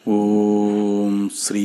ഓം ശ്രീ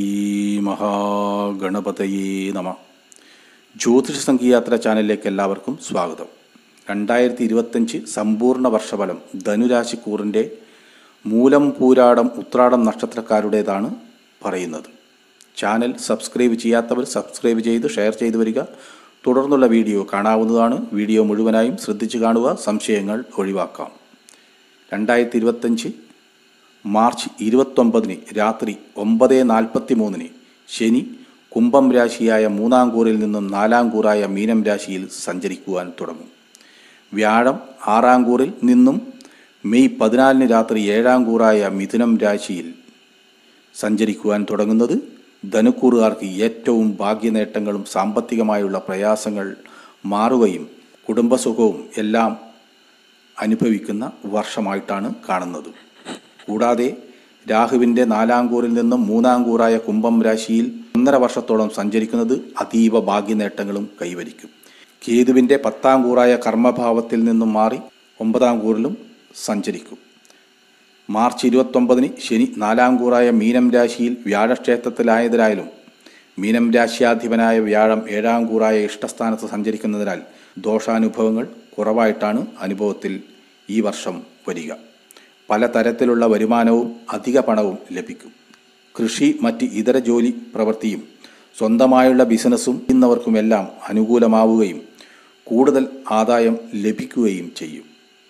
മഹാഗണപതയേ നമ ജ്യോതിഷ സംഖ്യയാത്ര ചാനലിലേക്ക് എല്ലാവർക്കും സ്വാഗതം രണ്ടായിരത്തി ഇരുപത്തഞ്ച് സമ്പൂർണ്ണ വർഷഫലം ധനുരാശിക്കൂറിൻ്റെ മൂലം പൂരാടം ഉത്രാടം നക്ഷത്രക്കാരുടേതാണ് പറയുന്നത് ചാനൽ സബ്സ്ക്രൈബ് ചെയ്യാത്തവർ സബ്സ്ക്രൈബ് ചെയ്ത് ഷെയർ ചെയ്തു വരിക തുടർന്നുള്ള വീഡിയോ കാണാവുന്നതാണ് വീഡിയോ മുഴുവനായും ശ്രദ്ധിച്ചു കാണുക സംശയങ്ങൾ ഒഴിവാക്കാം രണ്ടായിരത്തി ഇരുപത്തഞ്ച് മാർച്ച് ഇരുപത്തൊമ്പതിന് രാത്രി ഒമ്പത് നാൽപ്പത്തി മൂന്നിന് ശനി കുംഭം രാശിയായ മൂന്നാം കൂറിൽ നിന്നും നാലാം കൂറായ മീനം രാശിയിൽ സഞ്ചരിക്കുവാൻ തുടങ്ങും വ്യാഴം ആറാം കൂറിൽ നിന്നും മെയ് പതിനാലിന് രാത്രി ഏഴാം കൂറായ മിഥുനം രാശിയിൽ സഞ്ചരിക്കുവാൻ തുടങ്ങുന്നത് ധനുക്കൂറുകാർക്ക് ഏറ്റവും ഭാഗ്യനേട്ടങ്ങളും സാമ്പത്തികമായുള്ള പ്രയാസങ്ങൾ മാറുകയും കുടുംബസുഖവും എല്ലാം അനുഭവിക്കുന്ന വർഷമായിട്ടാണ് കാണുന്നത് കൂടാതെ രാഹുവിൻ്റെ നാലാം കൂറിൽ നിന്നും മൂന്നാം കൂറായ കുംഭം രാശിയിൽ ഒന്നര വർഷത്തോളം സഞ്ചരിക്കുന്നത് അതീവ ഭാഗ്യനേട്ടങ്ങളും കൈവരിക്കും കേതുവിൻ്റെ പത്താം കൂറായ കർമ്മഭാവത്തിൽ നിന്നും മാറി ഒമ്പതാം കൂറിലും സഞ്ചരിക്കും മാർച്ച് ഇരുപത്തൊമ്പതിന് ശനി നാലാം കൂറായ മീനം രാശിയിൽ വ്യാഴക്ഷേത്രത്തിലായതിനാലും മീനം രാശ്യാധിപനായ വ്യാഴം ഏഴാം കൂറായ ഇഷ്ടസ്ഥാനത്ത് സഞ്ചരിക്കുന്നതിനാൽ ദോഷാനുഭവങ്ങൾ കുറവായിട്ടാണ് അനുഭവത്തിൽ ഈ വർഷം വരിക പലതരത്തിലുള്ള വരുമാനവും അധിക പണവും ലഭിക്കും കൃഷി മറ്റ് ഇതര ജോലി പ്രവൃത്തിയും സ്വന്തമായുള്ള ബിസിനസ്സും ഇന്നവർക്കുമെല്ലാം അനുകൂലമാവുകയും കൂടുതൽ ആദായം ലഭിക്കുകയും ചെയ്യും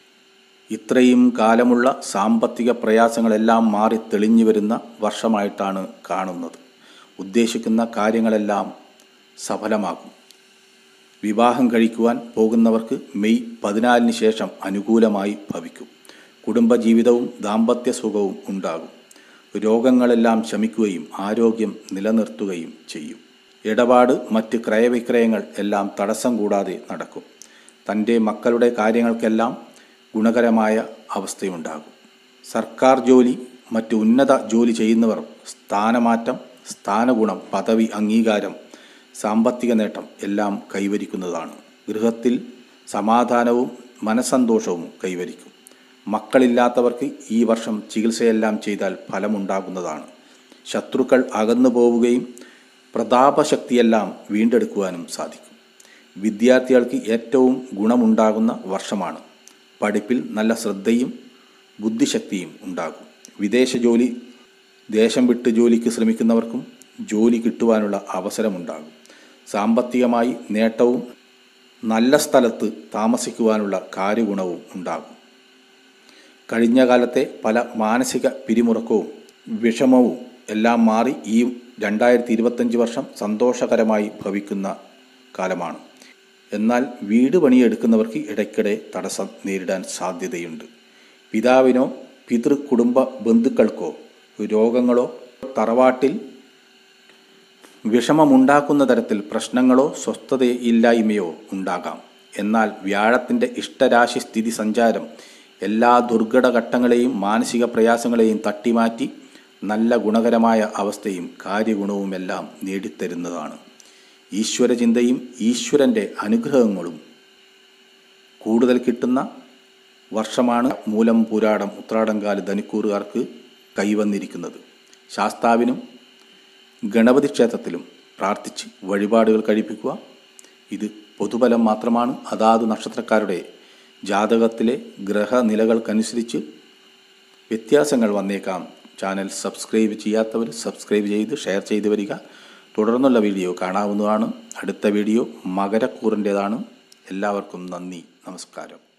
ഇത്രയും കാലമുള്ള സാമ്പത്തിക പ്രയാസങ്ങളെല്ലാം മാറി തെളിഞ്ഞു വരുന്ന വർഷമായിട്ടാണ് കാണുന്നത് ഉദ്ദേശിക്കുന്ന കാര്യങ്ങളെല്ലാം സഫലമാകും വിവാഹം കഴിക്കുവാൻ പോകുന്നവർക്ക് മെയ് പതിനാലിന് ശേഷം അനുകൂലമായി ഭവിക്കും കുടുംബജീവിതവും ദാമ്പത്യ സുഖവും ഉണ്ടാകും രോഗങ്ങളെല്ലാം ശമിക്കുകയും ആരോഗ്യം നിലനിർത്തുകയും ചെയ്യും ഇടപാട് മറ്റ് ക്രയവിക്രയങ്ങൾ എല്ലാം തടസ്സം കൂടാതെ നടക്കും തൻ്റെ മക്കളുടെ കാര്യങ്ങൾക്കെല്ലാം ഗുണകരമായ അവസ്ഥയുണ്ടാകും സർക്കാർ ജോലി മറ്റ് ഉന്നത ജോലി ചെയ്യുന്നവർ സ്ഥാനമാറ്റം സ്ഥാനഗുണം പദവി അംഗീകാരം സാമ്പത്തിക നേട്ടം എല്ലാം കൈവരിക്കുന്നതാണ് ഗൃഹത്തിൽ സമാധാനവും മനസന്തോഷവും കൈവരിക്കും മക്കളില്ലാത്തവർക്ക് ഈ വർഷം ചികിത്സയെല്ലാം ചെയ്താൽ ഫലമുണ്ടാകുന്നതാണ് ശത്രുക്കൾ അകന്നു പോവുകയും പ്രതാപശക്തിയെല്ലാം വീണ്ടെടുക്കുവാനും സാധിക്കും വിദ്യാർത്ഥികൾക്ക് ഏറ്റവും ഗുണമുണ്ടാകുന്ന വർഷമാണ് പഠിപ്പിൽ നല്ല ശ്രദ്ധയും ബുദ്ധിശക്തിയും ഉണ്ടാകും വിദേശ ജോലി ദേശം വിട്ട് ജോലിക്ക് ശ്രമിക്കുന്നവർക്കും ജോലി കിട്ടുവാനുള്ള അവസരമുണ്ടാകും സാമ്പത്തികമായി നേട്ടവും നല്ല സ്ഥലത്ത് താമസിക്കുവാനുള്ള കാര്യഗുണവും ഉണ്ടാകും കഴിഞ്ഞ കാലത്തെ പല മാനസിക പിരിമുറക്കവും വിഷമവും എല്ലാം മാറി ഈ രണ്ടായിരത്തി ഇരുപത്തഞ്ച് വർഷം സന്തോഷകരമായി ഭവിക്കുന്ന കാലമാണ് എന്നാൽ വീട് പണിയെടുക്കുന്നവർക്ക് ഇടയ്ക്കിടെ തടസ്സം നേരിടാൻ സാധ്യതയുണ്ട് പിതാവിനോ പിതൃ കുടുംബ ബന്ധുക്കൾക്കോ രോഗങ്ങളോ തറവാട്ടിൽ വിഷമമുണ്ടാക്കുന്ന തരത്തിൽ പ്രശ്നങ്ങളോ സ്വസ്ഥതയില്ലായ്മയോ ഉണ്ടാകാം എന്നാൽ വ്യാഴത്തിൻ്റെ ഇഷ്ടരാശി സ്ഥിതി സഞ്ചാരം എല്ലാ ദുർഘട ഘട്ടങ്ങളെയും മാനസിക പ്രയാസങ്ങളെയും തട്ടിമാറ്റി നല്ല ഗുണകരമായ അവസ്ഥയും കാര്യഗുണവുമെല്ലാം നേടിത്തരുന്നതാണ് ഈശ്വരചിന്തയും ഈശ്വരൻ്റെ അനുഗ്രഹങ്ങളും കൂടുതൽ കിട്ടുന്ന വർഷമാണ് മൂലം പൂരാടം ഉത്രാടംകാല് ധനിക്കൂറുകാർക്ക് കൈവന്നിരിക്കുന്നത് ശാസ്താവിനും ഗണപതി ക്ഷേത്രത്തിലും പ്രാർത്ഥിച്ച് വഴിപാടുകൾ കഴിപ്പിക്കുക ഇത് പൊതുഫലം മാത്രമാണ് അതാത് നക്ഷത്രക്കാരുടെ ജാതകത്തിലെ ഗ്രഹനിലകൾക്കനുസരിച്ച് വ്യത്യാസങ്ങൾ വന്നേക്കാം ചാനൽ സബ്സ്ക്രൈബ് ചെയ്യാത്തവർ സബ്സ്ക്രൈബ് ചെയ്ത് ഷെയർ ചെയ്ത് വരിക തുടർന്നുള്ള വീഡിയോ കാണാവുന്നതാണ് അടുത്ത വീഡിയോ മകരക്കൂറിൻ്റേതാണ് എല്ലാവർക്കും നന്ദി നമസ്കാരം